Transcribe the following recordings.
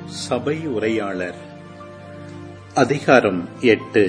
சபை உரையாளர் அதிகாரம் எட்டு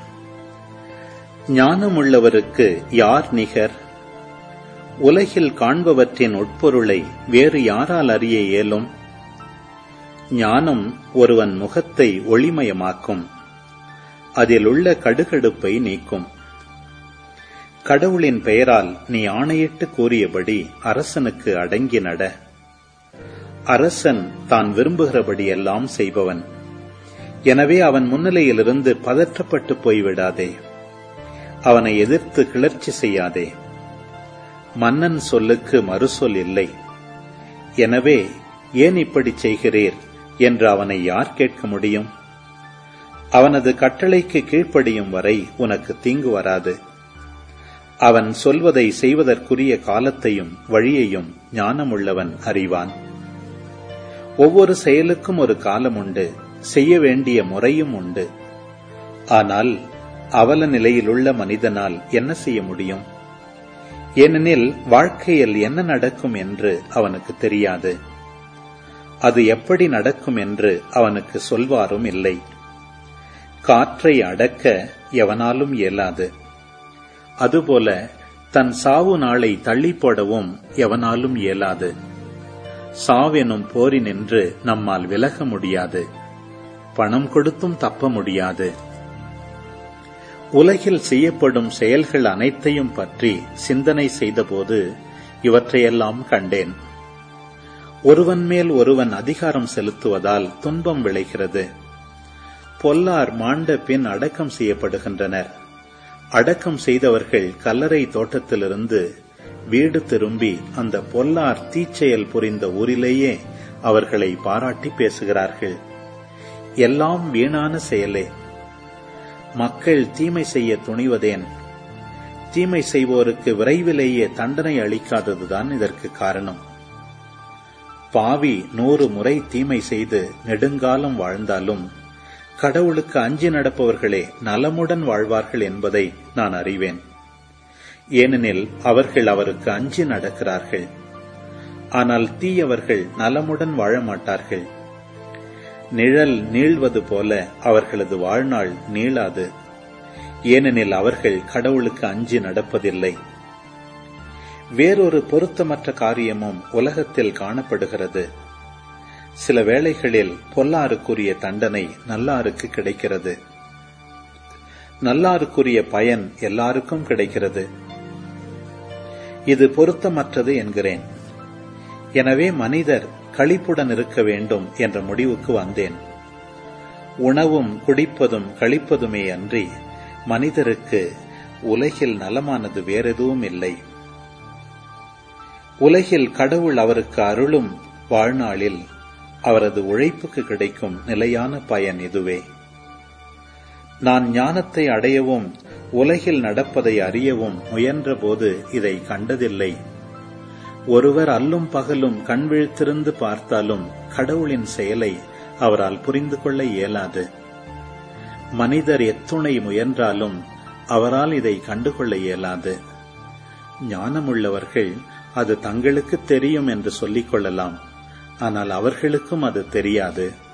ஞானமுள்ளவருக்கு யார் நிகர் உலகில் காண்பவற்றின் உட்பொருளை வேறு யாரால் அறிய இயலும் ஞானம் ஒருவன் முகத்தை ஒளிமயமாக்கும் அதில் உள்ள கடுகடுப்பை நீக்கும் கடவுளின் பெயரால் நீ ஆணையிட்டு கூறியபடி அரசனுக்கு அடங்கி நட அரசன் தான் விரும்புகிறபடியெல்லாம் செய்பவன் எனவே அவன் முன்னிலையிலிருந்து பதற்றப்பட்டு போய்விடாதே அவனை எதிர்த்து கிளர்ச்சி செய்யாதே மன்னன் சொல்லுக்கு மறுசொல் இல்லை எனவே ஏன் இப்படி செய்கிறீர் என்று அவனை யார் கேட்க முடியும் அவனது கட்டளைக்கு கீழ்ப்படியும் வரை உனக்கு தீங்கு வராது அவன் சொல்வதை செய்வதற்குரிய காலத்தையும் வழியையும் ஞானமுள்ளவன் அறிவான் ஒவ்வொரு செயலுக்கும் ஒரு காலம் உண்டு செய்ய வேண்டிய முறையும் உண்டு ஆனால் அவல நிலையிலுள்ள மனிதனால் என்ன செய்ய முடியும் ஏனெனில் வாழ்க்கையில் என்ன நடக்கும் என்று அவனுக்கு தெரியாது அது எப்படி நடக்கும் என்று அவனுக்கு சொல்வாரும் இல்லை காற்றை அடக்க எவனாலும் இயலாது அதுபோல தன் சாவு நாளை தள்ளி போடவும் எவனாலும் இயலாது சாவெனும் போரினின்று நம்மால் விலக முடியாது பணம் கொடுத்தும் தப்ப முடியாது உலகில் செய்யப்படும் செயல்கள் அனைத்தையும் பற்றி சிந்தனை செய்தபோது இவற்றையெல்லாம் கண்டேன் ஒருவன் மேல் ஒருவன் அதிகாரம் செலுத்துவதால் துன்பம் விளைகிறது பொல்லார் மாண்ட பின் அடக்கம் செய்யப்படுகின்றனர் அடக்கம் செய்தவர்கள் கல்லறை தோட்டத்திலிருந்து வீடு திரும்பி அந்த பொல்லார் தீச்செயல் புரிந்த ஊரிலேயே அவர்களை பாராட்டி பேசுகிறார்கள் எல்லாம் வீணான செயலே மக்கள் தீமை செய்ய துணிவதேன் தீமை செய்வோருக்கு விரைவிலேயே தண்டனை அளிக்காததுதான் இதற்கு காரணம் பாவி நூறு முறை தீமை செய்து நெடுங்காலம் வாழ்ந்தாலும் கடவுளுக்கு அஞ்சி நடப்பவர்களே நலமுடன் வாழ்வார்கள் என்பதை நான் அறிவேன் ஏனெனில் அவர்கள் அவருக்கு அஞ்சி நடக்கிறார்கள் ஆனால் தீயவர்கள் நலமுடன் வாழ மாட்டார்கள் நிழல் நீள்வது போல அவர்களது வாழ்நாள் நீளாது ஏனெனில் அவர்கள் கடவுளுக்கு அஞ்சி நடப்பதில்லை வேறொரு பொருத்தமற்ற காரியமும் உலகத்தில் காணப்படுகிறது சில வேளைகளில் பொல்லாருக்குரிய தண்டனை நல்லாருக்கு கிடைக்கிறது நல்லாருக்குரிய பயன் எல்லாருக்கும் கிடைக்கிறது இது பொருத்தமற்றது என்கிறேன் எனவே மனிதர் களிப்புடன் இருக்க வேண்டும் என்ற முடிவுக்கு வந்தேன் உணவும் குடிப்பதும் கழிப்பதுமே அன்றி மனிதருக்கு உலகில் நலமானது வேறெதுவும் இல்லை உலகில் கடவுள் அவருக்கு அருளும் வாழ்நாளில் அவரது உழைப்புக்கு கிடைக்கும் நிலையான பயன் இதுவே நான் ஞானத்தை அடையவும் உலகில் நடப்பதை அறியவும் முயன்றபோது இதை கண்டதில்லை ஒருவர் அல்லும் பகலும் கண் விழித்திருந்து பார்த்தாலும் கடவுளின் செயலை அவரால் புரிந்து கொள்ள இயலாது மனிதர் எத்துணை முயன்றாலும் அவரால் இதை கண்டுகொள்ள இயலாது ஞானமுள்ளவர்கள் அது தங்களுக்கு தெரியும் என்று சொல்லிக் கொள்ளலாம் ஆனால் அவர்களுக்கும் அது தெரியாது